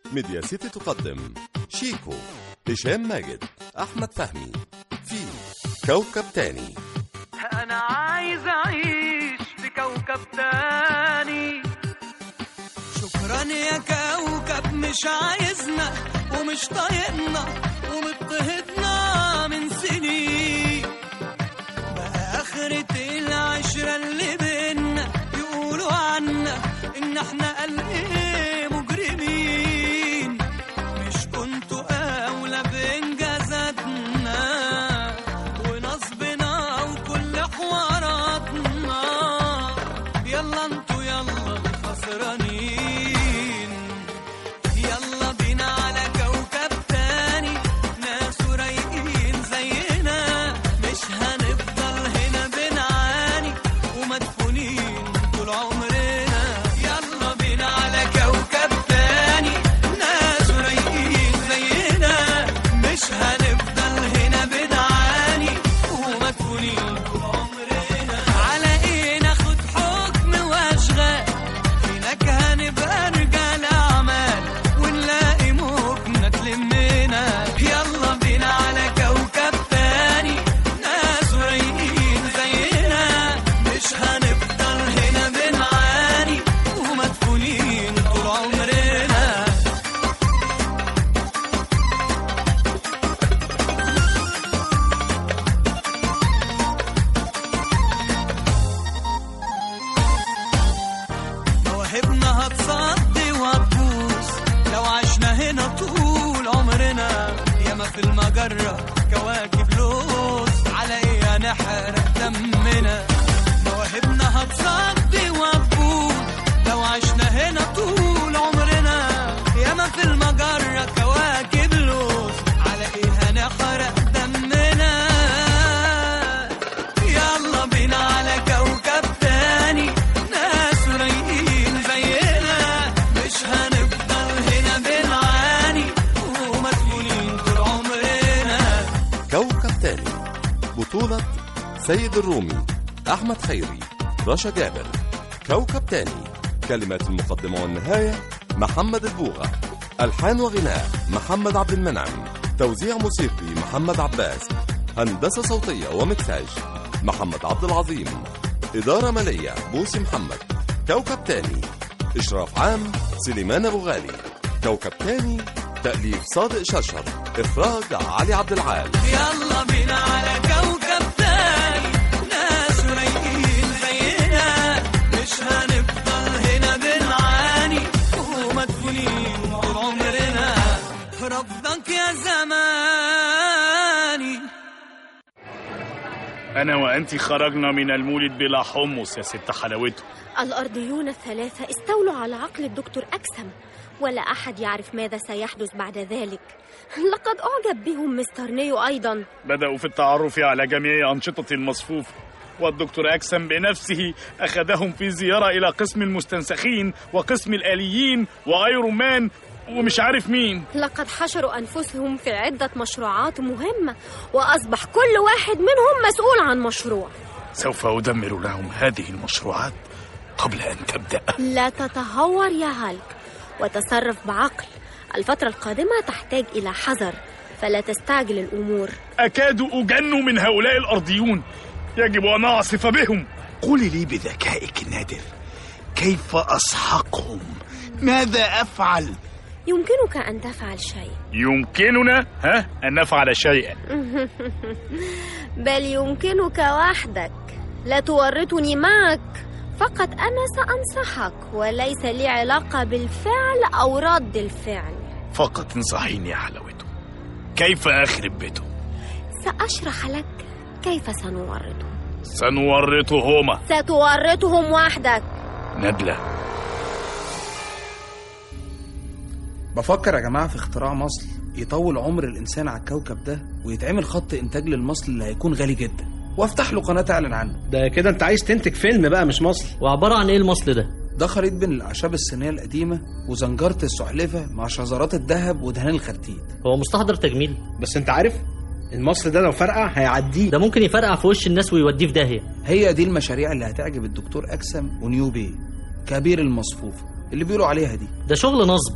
ميديا سيتي تقدم شيكو هشام ماجد أحمد فهمي في كوكب تاني انا عايز اعيش في كوكب تاني شكرا يا كوكب مش عايزنا ومش طايقنا ومضطهدنا من سنين بقى آخرة العشرة اللي بينا يقولوا عنا إن إحنا قال إيه مجرمين مش كنتوا أولى بإنجازاتنا ونصبنا وكل حواراتنا يلا انتوا يلا الخسرانين يلا بينا على كوكب تاني ناس رايقين زينا مش هنفضل هنا بنعاني ومدفونين طول عمرنا يلا بينا على كوكب تاني ناس رايقين زينا مش هنفضل هنا بنعاني ومدفونين طول عمرنا على ايه ناخد حكم واشغال هناك هنبقى رجال اعمال ونلاقي مكنة تلمنا يلا بينا على كوكب تاني ناس رايقين زينا مش هنفضل هنا بنعاني ومدفونين طول عمرنا مواهبنا هتصدي وهتبوظ لو عشنا هنا طول عمرنا ياما في المجرة كواكب لوز على ايه هنحرق دمنا مواهبنا هتصدي وهتبوظ لو عشنا هنا طول عمرنا ياما في المجرة كواكب لوز على ايه هنحرق دمنا يلا بينا على كوكب تاني ناس رايقين زينا مش هنفضل هنا بنعاني ومدفونين طول عمرنا كوكب تاني بطولة سيد الرومي أحمد خيري رشا جابر كوكب تاني كلمات المقدمة والنهاية محمد البوغة ألحان وغناء محمد عبد المنعم توزيع موسيقي محمد عباس هندسة صوتية ومكساج محمد عبد العظيم إدارة مالية بوسي محمد كوكب تاني إشراف عام سليمان أبو غالي كوكب تاني تأليف صادق شرشر إخراج علي عبد العال يلا بينا على كوكب تاني ناس رايقين زينا مش هنفضل هنا بنعاني ومدفونين طول عمرنا رفضك يا زماني أنا وأنت خرجنا من المولد بلا حمص يا ست حلاوته الأرضيون الثلاثة استولوا على عقل الدكتور أكسم ولا أحد يعرف ماذا سيحدث بعد ذلك لقد أعجب بهم مستر نيو أيضا بدأوا في التعرف على جميع أنشطة المصفوف والدكتور أكسم بنفسه أخذهم في زيارة إلى قسم المستنسخين وقسم الآليين وأيرون مان ومش عارف مين لقد حشروا أنفسهم في عدة مشروعات مهمة وأصبح كل واحد منهم مسؤول عن مشروع سوف أدمر لهم هذه المشروعات قبل أن تبدأ لا تتهور يا هالك وتصرف بعقل الفترة القادمة تحتاج إلى حذر فلا تستعجل الأمور أكاد أجن من هؤلاء الأرضيون يجب أن أعصف بهم قولي لي بذكائك النادر كيف أسحقهم ماذا أفعل يمكنك أن تفعل شيء يمكننا ها أن نفعل شيئا بل يمكنك وحدك لا تورطني معك فقط أنا سأنصحك وليس لي علاقة بالفعل أو رد الفعل فقط انصحيني يا حلاوته كيف أخرب بيته سأشرح لك كيف سنورطهم سنورطهما ستورطهم وحدك ندلة بفكر يا جماعة في اختراع مصل يطول عمر الإنسان على الكوكب ده ويتعمل خط إنتاج للمصل اللي هيكون غالي جدا وافتح له قناة أعلن عنه ده كده انت عايز تنتج فيلم بقى مش مصل وعبارة عن ايه المصل ده؟ ده خليط بين الأعشاب الصينية القديمة وزنجرة السحلفة مع شذرات الذهب ودهان الخرتيت هو مستحضر تجميل بس انت عارف المصل ده لو فرقع هيعديه ده ممكن يفرقع في وش الناس ويوديه في داهية هي دي المشاريع اللي هتعجب الدكتور أكسم ونيو بي كبير المصفوفة اللي بيقولوا عليها دي ده شغل نصب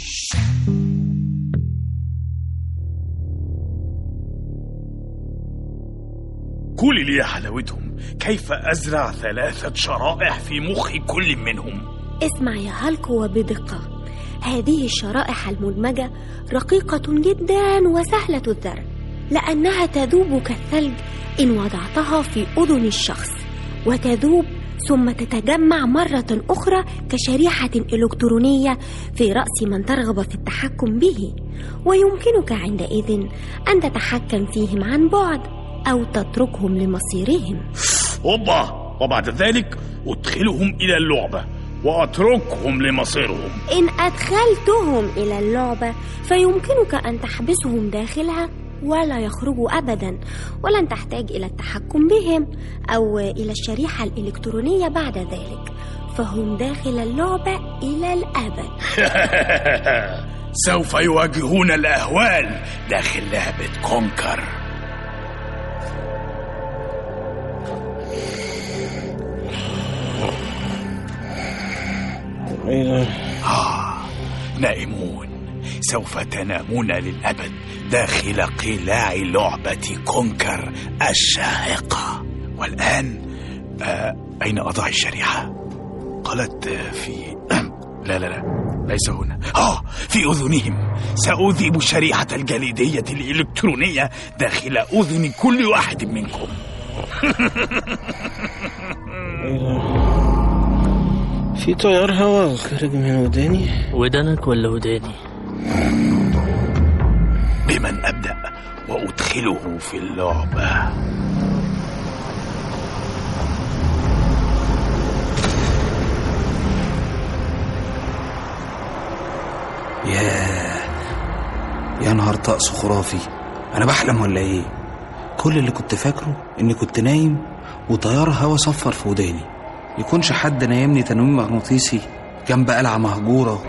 قولي لي يا حلاوتهم كيف أزرع ثلاثة شرائح في مخ كل منهم اسمع يا هالك وبدقة هذه الشرائح المدمجة رقيقة جدا وسهلة الذرة لأنها تذوب كالثلج إن وضعتها في أذن الشخص وتذوب ثم تتجمع مرة أخرى كشريحة إلكترونية في رأس من ترغب في التحكم به ويمكنك عندئذ أن تتحكم فيهم عن بعد أو تتركهم لمصيرهم أوبا وبعد ذلك أدخلهم إلى اللعبة وأتركهم لمصيرهم إن أدخلتهم إلى اللعبة فيمكنك أن تحبسهم داخلها ولا يخرجوا أبدا ولن تحتاج إلى التحكم بهم أو إلى الشريحة الإلكترونية بعد ذلك فهم داخل اللعبة إلى الأبد سوف يواجهون الأهوال داخل لعبة كونكر آه نائمون سوف تنامون للأبد داخل قلاع لعبة كونكر الشاهقة والآن آه أين أضع الشريحة؟ قالت آه، في لا لا لا ليس هنا آه في أذنهم سأذيب الشريحة الجليدية الإلكترونية داخل أذن كل واحد منكم في تيار هواء خارج من وداني ودانك ولا وداني بمن أبدأ وأدخله في اللعبة ياه يا نهار طقس خرافي انا بحلم ولا ايه كل اللي كنت فاكره اني كنت نايم وطيار هوا صفر في وداني يكونش حد نايمني تنويم مغناطيسي جنب قلعه مهجوره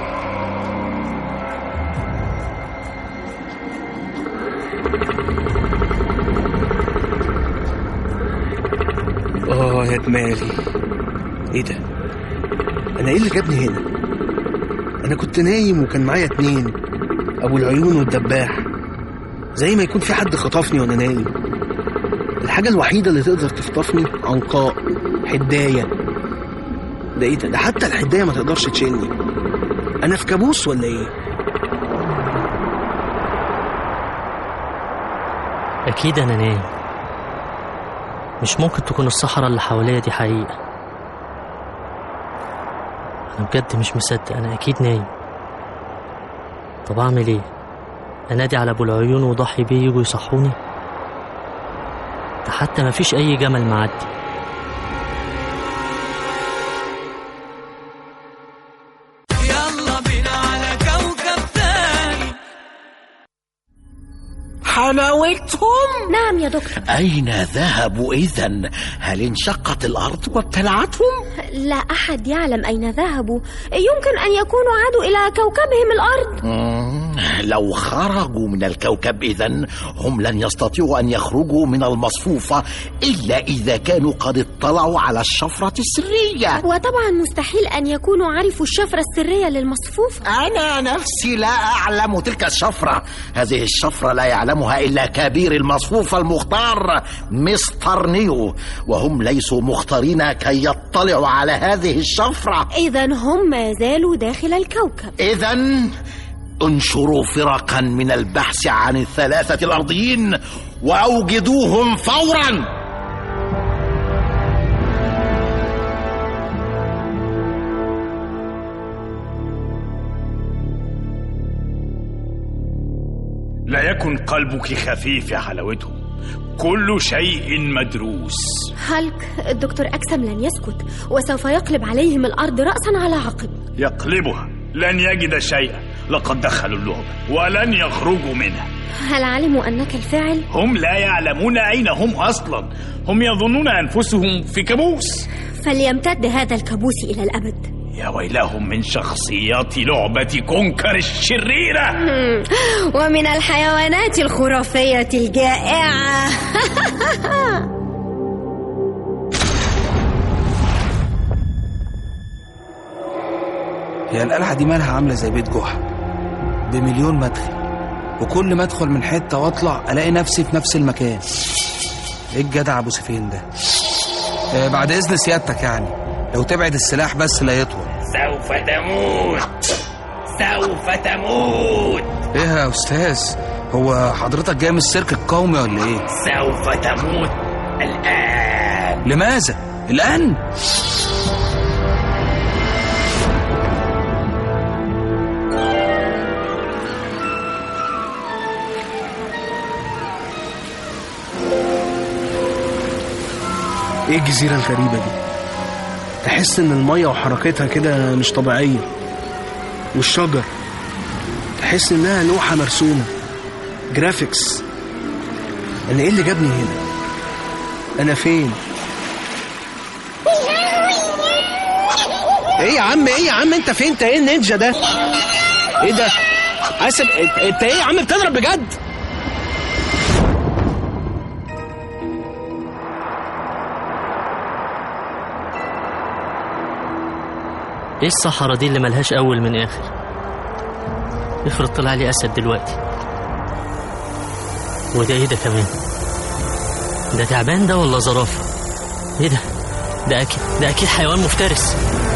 اه يا دماغي ايه ده انا ايه اللي جابني هنا انا كنت نايم وكان معايا اتنين ابو العيون والدباح زي ما يكون في حد خطفني وانا نايم الحاجة الوحيدة اللي تقدر تخطفني عنقاء حداية ده ايه ده ده حتى الحداية ما تقدرش تشيلني انا في كابوس ولا ايه أكيد أنا نايم مش ممكن تكون الصحراء اللي حواليا دي حقيقة أنا بجد مش مصدق أنا أكيد نايم طب أعمل إيه؟ أنادي على أبو العيون وضحي بيه يجوا يصحوني؟ ده حتى مفيش أي جمل معدي يلا بينا على كوكب تاني حلاوتهم نعم يا دكتور أين ذهبوا إذا؟ هل انشقت الأرض وابتلعتهم؟ لا أحد يعلم أين ذهبوا يمكن أن يكونوا عادوا إلى كوكبهم الأرض مم، لو خرجوا من الكوكب إذا هم لن يستطيعوا أن يخرجوا من المصفوفة إلا إذا كانوا قد اطلعوا على الشفرة السرية وطبعا مستحيل أن يكونوا عرفوا الشفرة السرية للمصفوف أنا نفسي لا أعلم تلك الشفرة هذه الشفرة لا يعلمها إلا كبير المصفوفة المختار مستر نيو وهم ليسوا مختارين كي يطلعوا على هذه الشفرة إذا هم ما زالوا داخل الكوكب إذا انشروا فرقا من البحث عن الثلاثة الأرضيين وأوجدوهم فورا لا يكن قلبك خفيف يا حلاوتهم كل شيء مدروس هالك الدكتور أكسم لن يسكت وسوف يقلب عليهم الأرض رأسا على عقب يقلبها لن يجد شيئا لقد دخلوا اللعبة ولن يخرجوا منها هل علموا أنك الفاعل؟ هم لا يعلمون أين هم أصلا هم يظنون أنفسهم في كابوس فليمتد هذا الكابوس إلى الأبد يا ويلهم من شخصيات لعبة كونكر الشريرة ومن الحيوانات الخرافية الجائعة هي القلعة دي مالها عاملة زي بيت جحا بمليون مدخل وكل ما ادخل من حتة واطلع الاقي نفسي في نفس المكان ايه الجدع ابو سفين ده آه بعد اذن سيادتك يعني لو تبعد السلاح بس لا يطول سوف تموت سوف تموت ايه يا استاذ هو حضرتك جاي من السيرك القومي ولا ايه سوف تموت الآن لماذا الان ايه الجزيرة الغريبة دي تحس ان المية وحركتها كده مش طبيعية والشجر تحس انها لوحة مرسومة جرافيكس انا ايه اللي جابني هنا انا فين ايه يا عم ايه يا عم انت فين انت ايه النينجا ده ايه ده حاسب انت- انت ايه يا عم بتضرب بجد ايه الصحراء دي اللي ملهاش اول من اخر افرض طلع لي اسد دلوقتي وده ايه ده كمان ده تعبان ده ولا زرافه ايه ده ده اكيد ده اكيد حيوان مفترس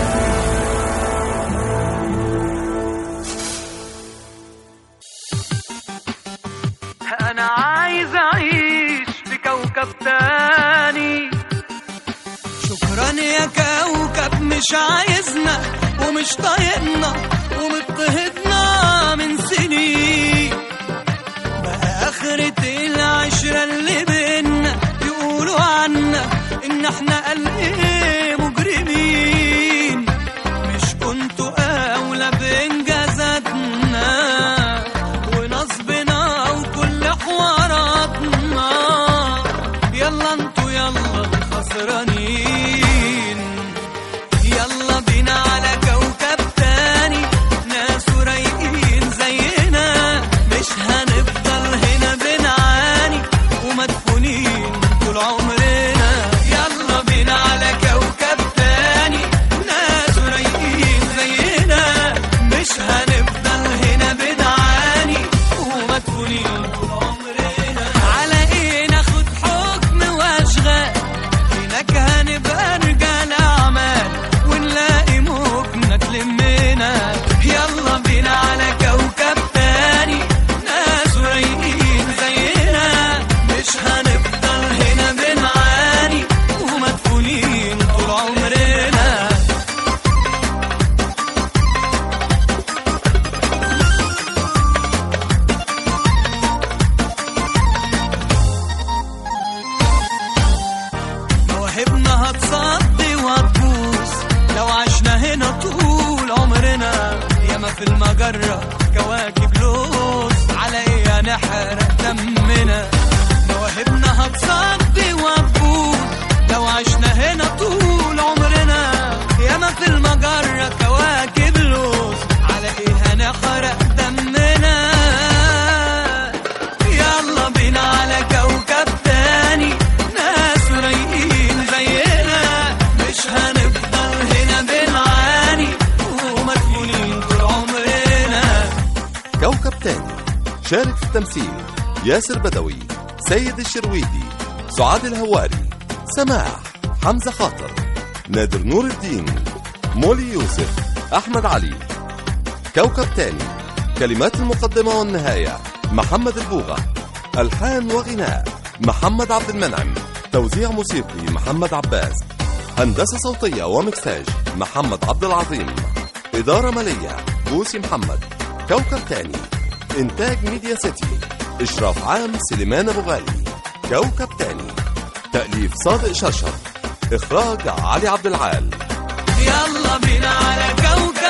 انا عايز اعيش في كوكب تاني شكرا يا كوكب مش عايزنا ومش طايقنا ومضطهدنا من سنين بقى آخرة العشرة اللي بينا يقولوا عنا إن إحنا قال إيه مجرمين مش كنتوا أولى بإنجازاتنا ونصبنا وكل حواراتنا يلا انتوا يلا خسرانين يلا بينا على كوكب تاني ناس رايقين زينا مش هنفضل هنا بنعاني ومدفونين طول عمرنا يلا بينا على كوكب تاني ناس رايقين زينا مش هنفضل هنا بنعاني ومدفونين طول عمرنا على ايه ناخد حكم واشغال هناك هنبقى رجال اعمال ونلاقي مكنة تلمنا يلا بينا على كوكب تاني ناس رايقين زينا مش هنفضل هنا بنعاني ومدفونين طول عمرنا مواهبنا هتصدي وهتبوظ لو عشنا هنا طول عمرنا ياما في المجرة كواكب لوز على ايه هنحرق دمنا مواهبنا هتصدي وهتبوظ لو عشنا هنا طول عمرنا ياما في المجرة كواكب لوز على ايه هنحرق دمنا يلا بينا على كوكب تاني ناس رايقين زينا مش هنفضل هنا بنعاني ومدفونين طول عمرنا كوكب تاني شارك في التمثيل ياسر بدوي سيد الشرويدي سعاد الهواري سماح حمزة خاطر نادر نور الدين مولي يوسف أحمد علي كوكب تاني كلمات المقدمة والنهاية محمد البوغة ألحان وغناء محمد عبد المنعم توزيع موسيقي محمد عباس هندسة صوتية ومكساج محمد عبد العظيم إدارة مالية بوسي محمد كوكب تاني إنتاج ميديا سيتي إشراف عام سليمان أبو غالي كوكب تاني تأليف صادق شرشر إخراج علي عبد العال يلا بينا على كوكب